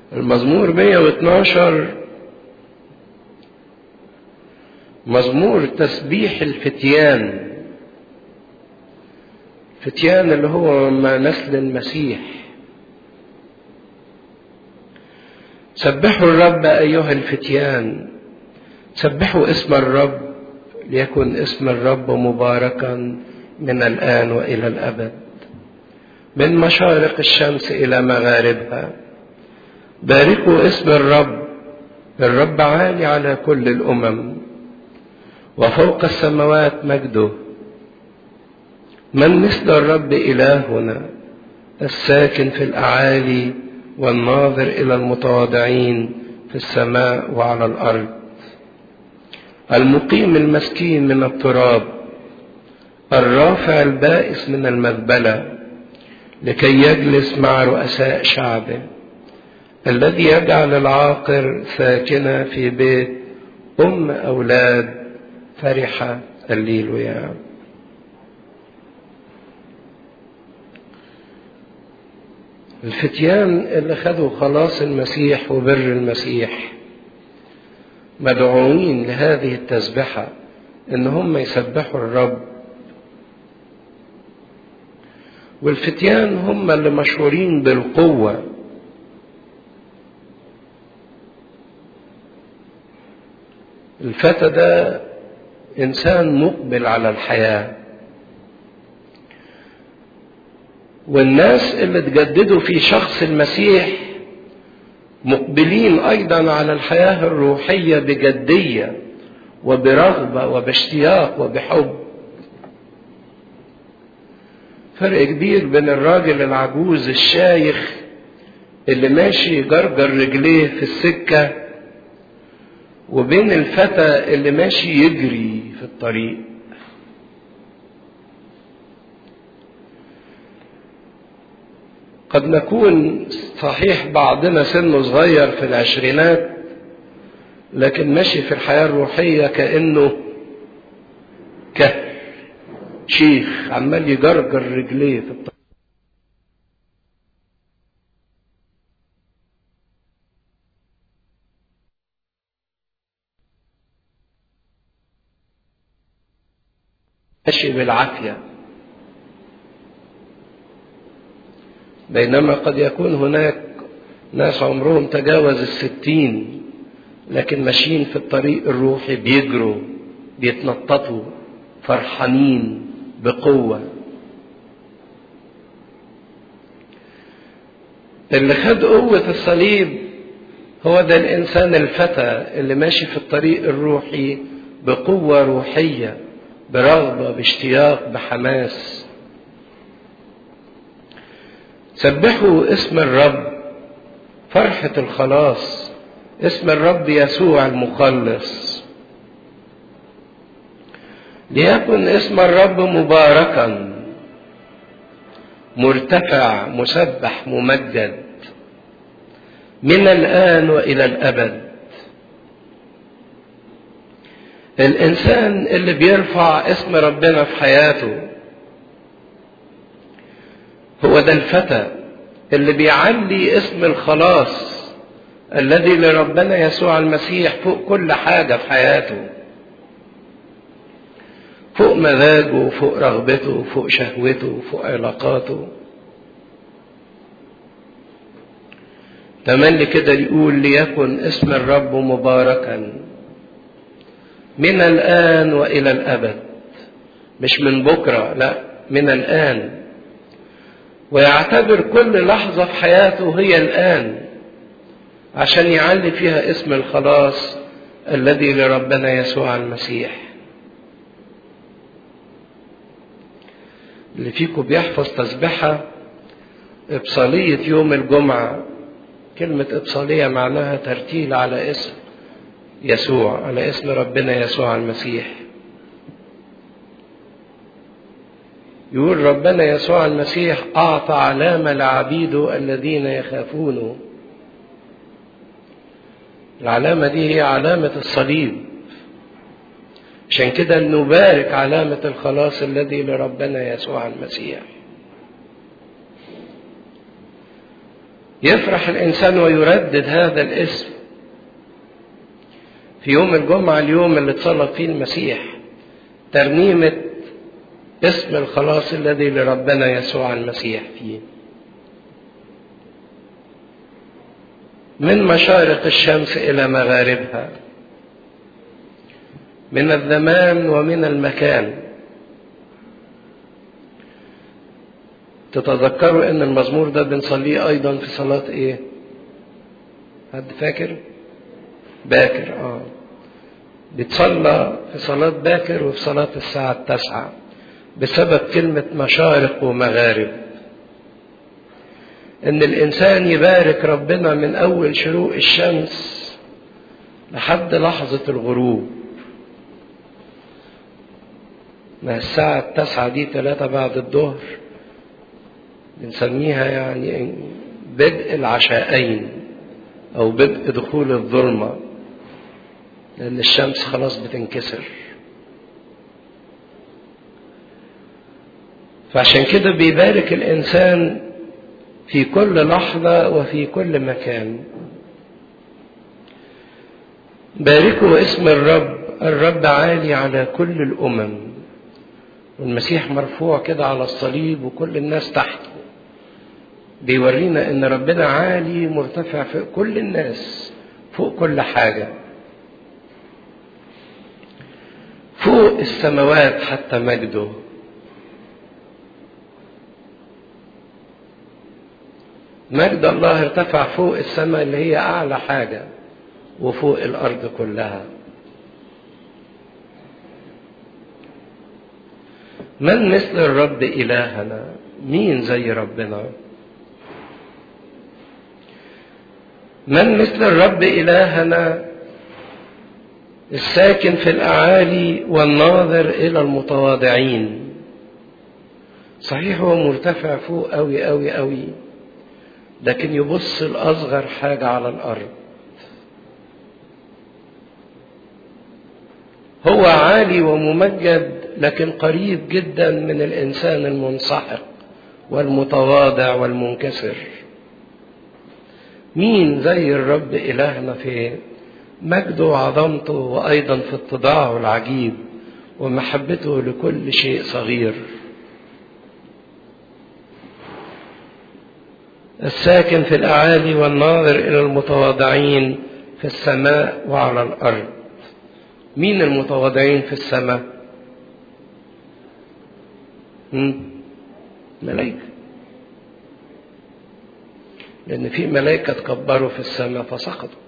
المزمور 112 مزمور تسبيح الفتيان فتيان اللي هو نسل المسيح سبحوا الرب أيها الفتيان سبحوا اسم الرب ليكن اسم الرب مباركا من الآن وإلى الأبد من مشارق الشمس إلى مغاربها باركوا اسم الرب الرب عالي على كل الأمم وفوق السماوات مجده من مثل الرب إلهنا الساكن في الأعالي والناظر إلى المتواضعين في السماء وعلى الأرض المقيم المسكين من التراب الرافع البائس من المذبلة لكي يجلس مع رؤساء شعبه الذي يجعل العاقر ساكنة في بيت أم أولاد فرحة الليلويا الفتيان اللي خدوا خلاص المسيح وبر المسيح مدعوين لهذه التسبحة ان هم يسبحوا الرب والفتيان هم اللي مشهورين بالقوة الفتى ده انسان مقبل على الحياه والناس اللي تجددوا في شخص المسيح مقبلين ايضا على الحياه الروحيه بجديه وبرغبه وباشتياق وبحب فرق كبير بين الراجل العجوز الشايخ اللي ماشي يجرجر رجليه في السكه وبين الفتى اللي ماشي يجري في الطريق قد نكون صحيح بعضنا سنه صغير في العشرينات لكن ماشي في الحياة الروحية كأنه كهر شيخ عمال يجرجر رجليه في الطريق ماشي بالعافية بينما قد يكون هناك ناس عمرهم تجاوز الستين لكن ماشيين في الطريق الروحي بيجروا بيتنططوا فرحانين بقوة اللي خد قوة الصليب هو ده الإنسان الفتى اللي ماشي في الطريق الروحي بقوة روحية برغبة باشتياق بحماس سبحوا اسم الرب فرحة الخلاص اسم الرب يسوع المخلص ليكن اسم الرب مباركا مرتفع مسبح ممجد من الآن وإلى الأبد الإنسان اللي بيرفع اسم ربنا في حياته هو ده الفتى اللي بيعلي اسم الخلاص الذي لربنا يسوع المسيح فوق كل حاجة في حياته فوق مزاجه فوق رغبته فوق شهوته فوق علاقاته تملي كده يقول ليكن اسم الرب مباركا من الآن وإلى الأبد مش من بكرة لا من الآن ويعتبر كل لحظة في حياته هي الآن عشان يعلي فيها اسم الخلاص الذي لربنا يسوع المسيح اللي فيكم بيحفظ تسبحة إبصالية يوم الجمعة كلمة إبصالية معناها ترتيل على اسم يسوع على اسم ربنا يسوع المسيح يقول ربنا يسوع المسيح أعطى علامة لعبيده الذين يخافونه العلامة دي هي علامة الصليب عشان كده نبارك علامة الخلاص الذي لربنا يسوع المسيح يفرح الإنسان ويردد هذا الاسم في يوم الجمعة اليوم اللي اتصلب فيه المسيح ترنيمة اسم الخلاص الذي لربنا يسوع المسيح فيه من مشارق الشمس إلى مغاربها من الزمان ومن المكان تتذكروا ان المزمور ده بنصليه ايضا في صلاة ايه حد فاكر باكر اه بتصلى في صلاة باكر وفي صلاة الساعة التاسعة بسبب كلمة مشارق ومغارب ان الانسان يبارك ربنا من اول شروق الشمس لحد لحظة الغروب ما الساعة التاسعة دي ثلاثة بعد الظهر بنسميها يعني بدء العشاءين أو بدء دخول الظلمة لأن الشمس خلاص بتنكسر فعشان كده بيبارك الإنسان في كل لحظة وفي كل مكان باركوا اسم الرب الرب عالي على كل الأمم والمسيح مرفوع كده على الصليب وكل الناس تحته بيورينا ان ربنا عالي مرتفع فوق كل الناس فوق كل حاجه فوق السماوات حتى مجده مجد الله ارتفع فوق السماء اللي هي اعلى حاجه وفوق الارض كلها من مثل الرب الهنا مين زي ربنا من مثل الرب إلهنا الساكن في الأعالي والناظر إلى المتواضعين صحيح هو مرتفع فوق أوي أوي أوي لكن يبص الأصغر حاجة على الأرض هو عالي وممجد لكن قريب جدا من الإنسان المنسحق والمتواضع والمنكسر مين زي الرب إلهنا في مجده وعظمته وأيضا في اتضاعه العجيب ومحبته لكل شيء صغير الساكن في الأعالي والناظر إلى المتواضعين في السماء وعلى الأرض مين المتواضعين في السماء ملائكة لأن في ملائكة تكبروا في السماء فسقطوا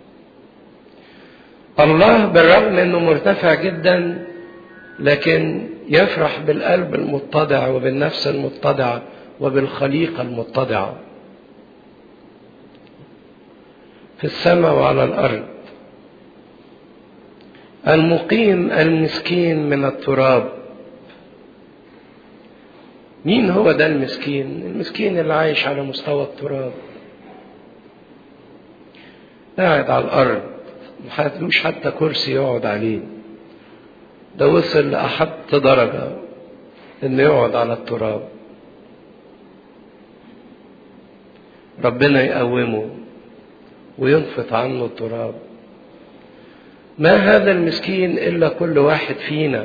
الله بالرغم أنه مرتفع جدا لكن يفرح بالقلب المتضع وبالنفس المتضعة وبالخليقة المتضعة في السماء وعلى الأرض المقيم المسكين من التراب مين هو ده المسكين المسكين اللي عايش على مستوى التراب قاعد على الأرض محتاجوش حتى كرسي يقعد عليه ده وصل لأحط درجة إنه يقعد على التراب ربنا يقومه وينفط عنه التراب ما هذا المسكين إلا كل واحد فينا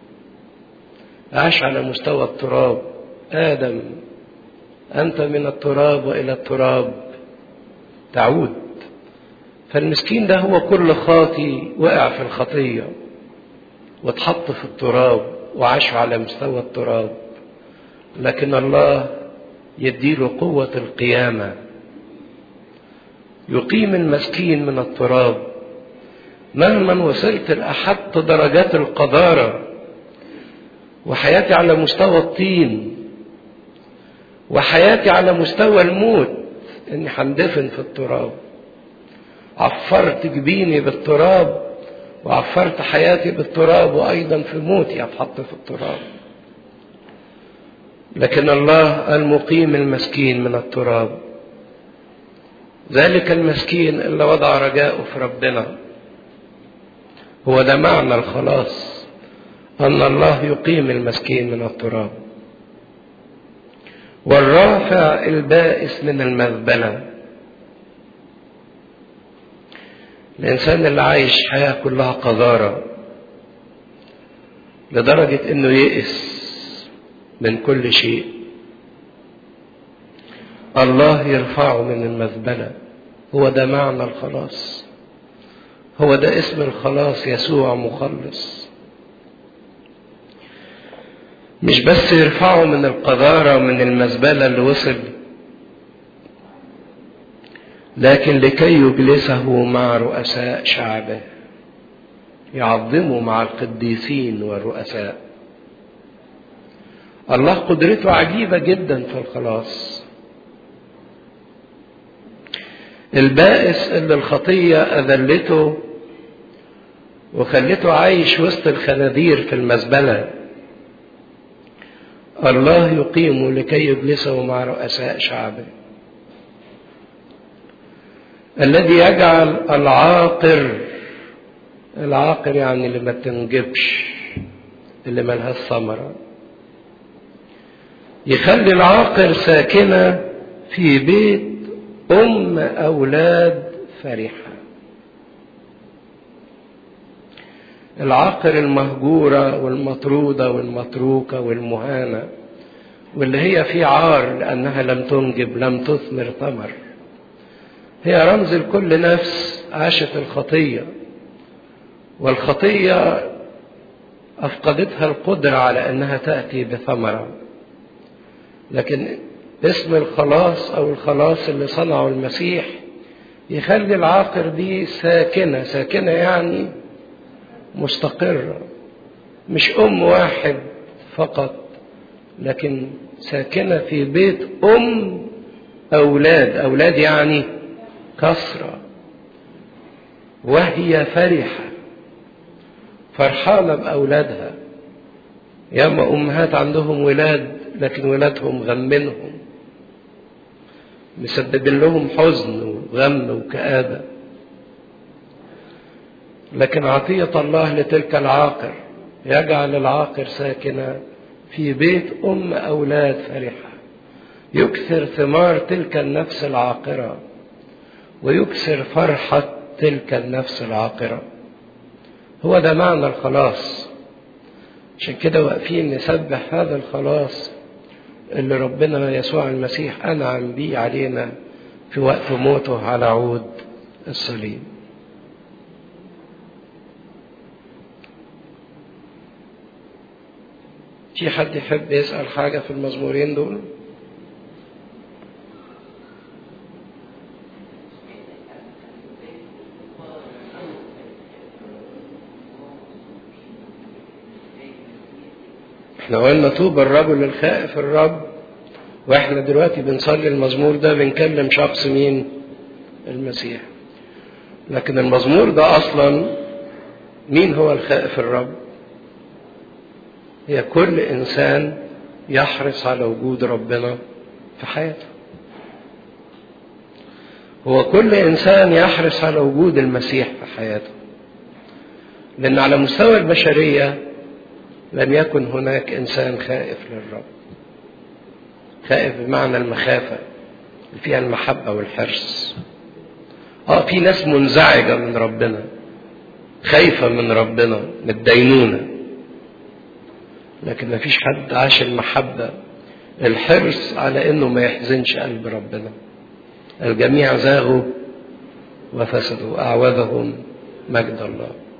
عاش على مستوى التراب آدم أنت من التراب وإلى التراب تعود فالمسكين ده هو كل خاطي وقع في الخطية واتحط في التراب وعاش على مستوى التراب لكن الله يديله قوة القيامة يقيم المسكين من التراب مهما وصلت لأحط درجات القذارة وحياتي على مستوى الطين وحياتي على مستوى الموت اني هندفن في التراب عفرت جبيني بالتراب وعفرت حياتي بالتراب وايضا في موتي اتحط في التراب لكن الله المقيم المسكين من التراب ذلك المسكين اللي وضع رجاءه في ربنا هو ده معنى الخلاص ان الله يقيم المسكين من التراب والرافع البائس من المذبله الإنسان اللي عايش حياة كلها قذارة لدرجة إنه يئس من كل شيء الله يرفعه من المزبلة هو ده معنى الخلاص هو ده اسم الخلاص يسوع مخلص مش بس يرفعه من القذارة ومن المزبلة اللي وصل لكن لكي يجلسه مع رؤساء شعبه يعظمه مع القديسين والرؤساء الله قدرته عجيبة جدا في الخلاص البائس اللي الخطية أذلته وخلته عايش وسط الخنادير في المزبلة الله يقيم لكي يجلسه مع رؤساء شعبه الذي يجعل العاقر العاقر يعني اللي ما تنجبش اللي ملهاش ثمرة يخلي العاقر ساكنة في بيت أم أولاد فرحة العاقر المهجورة والمطرودة والمتروكة والمهانة واللي هي في عار لأنها لم تنجب لم تثمر ثمر هي رمز لكل نفس عاشت الخطية والخطية أفقدتها القدرة على أنها تأتي بثمرة لكن اسم الخلاص أو الخلاص اللي صنعه المسيح يخلي العاقر دي ساكنة ساكنة يعني مستقرة مش أم واحد فقط لكن ساكنة في بيت أم أولاد أولاد يعني كثرة وهي فرحة فرحانة بأولادها ياما أمهات عندهم ولاد لكن ولادهم غمنهم مسببين لهم حزن وغم وكآبة لكن عطية الله لتلك العاقر يجعل العاقر ساكنة في بيت أم أولاد فرحة يكثر ثمار تلك النفس العاقرة ويكثر فرحة تلك النفس العاقرة هو ده معنى الخلاص عشان كده واقفين نسبح هذا الخلاص اللي ربنا يسوع المسيح أنعم بيه علينا في وقت موته على عود الصليب في حد يحب يسأل حاجة في المزمورين دول؟ احنا قلنا طوب الرجل الخائف الرب واحنا دلوقتي بنصلي المزمور ده بنكلم شخص مين المسيح لكن المزمور ده اصلا مين هو الخائف الرب هي كل انسان يحرص على وجود ربنا في حياته هو كل انسان يحرص على وجود المسيح في حياته لان على مستوى البشريه لم يكن هناك انسان خائف للرب خائف بمعنى المخافه اللي فيها المحبه والحرص اه في ناس منزعجه من ربنا خايفه من ربنا من الدينونه لكن ما فيش حد عاش المحبه الحرص على انه ما يحزنش قلب ربنا الجميع زاغوا وفسدوا اعوذهم مجد الله